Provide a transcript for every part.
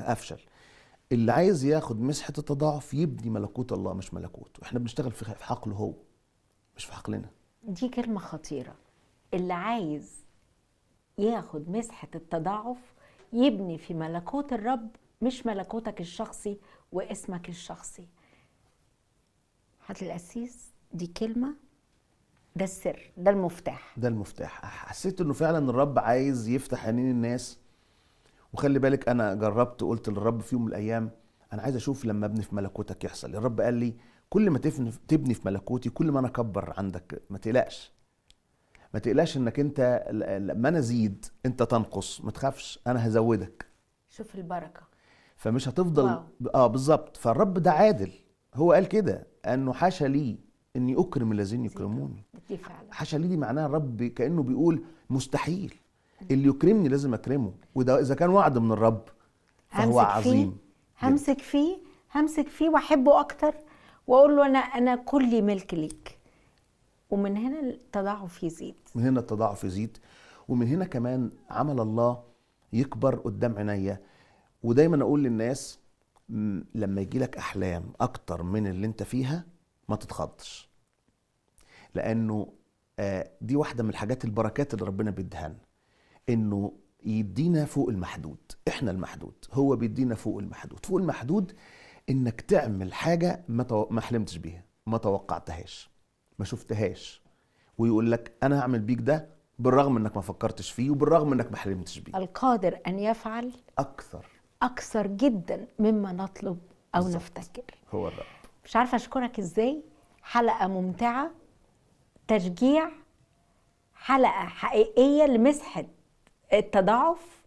افشل اللي عايز ياخد مسحه التضاعف يبني ملكوت الله مش ملكوته احنا بنشتغل في في حقله هو مش في حقلنا دي كلمة خطيرة اللي عايز ياخد مسحة التضاعف يبني في ملكوت الرب مش ملكوتك الشخصي واسمك الشخصي هات القسيس دي كلمة ده السر ده المفتاح ده المفتاح حسيت انه فعلا الرب عايز يفتح عينين الناس وخلي بالك انا جربت قلت للرب في يوم من الايام انا عايز اشوف لما ابني في ملكوتك يحصل الرب قال لي كل ما تفني تبني في ملكوتي كل ما انا اكبر عندك ما تقلقش ما تقلقش انك انت ل- لما انا ازيد انت تنقص ما تخافش انا هزودك شوف البركة فمش هتفضل واو. اه بالظبط فالرب ده عادل هو قال كده انه حاشا لي اني اكرم الذين يكرموني دي فعلا حاشا لي دي معناها الرب كانه بيقول مستحيل اللي يكرمني لازم اكرمه وده اذا كان وعد من الرب فهو همسك فيه عظيم همسك فيه همسك فيه واحبه اكتر واقول له انا انا كلي ملك ليك ومن هنا التضاعف يزيد من هنا التضاعف يزيد ومن هنا كمان عمل الله يكبر قدام عينيا ودايما اقول للناس م، لما يجي لك احلام اكتر من اللي انت فيها ما تتخضش لانه آه، دي واحده من الحاجات البركات اللي ربنا بيديها لنا انه يدينا فوق المحدود احنا المحدود هو بيدينا فوق المحدود فوق المحدود انك تعمل حاجه ما تو- ما حلمتش بيها ما توقعتهاش ما شفتهاش ويقول لك انا هعمل بيك ده بالرغم انك ما فكرتش فيه وبالرغم انك ما حلمتش بيه القادر ان يفعل اكثر اكثر جدا مما نطلب او بالظبط. نفتكر هو الرب مش عارفه اشكرك ازاي حلقه ممتعه تشجيع حلقه حقيقيه لمسحه التضاعف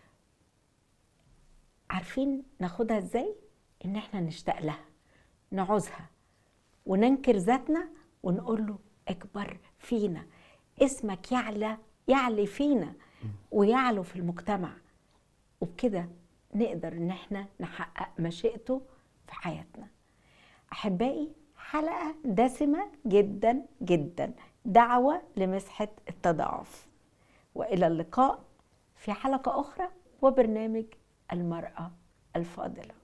عارفين ناخدها ازاي ان احنا نشتاق لها نعوزها وننكر ذاتنا ونقول له اكبر فينا اسمك يعلى يعلي فينا ويعلو في المجتمع وبكده نقدر ان احنا نحقق مشيئته في حياتنا احبائي حلقه دسمه جدا جدا دعوه لمسحه التضاعف والى اللقاء في حلقه اخرى وبرنامج المراه الفاضله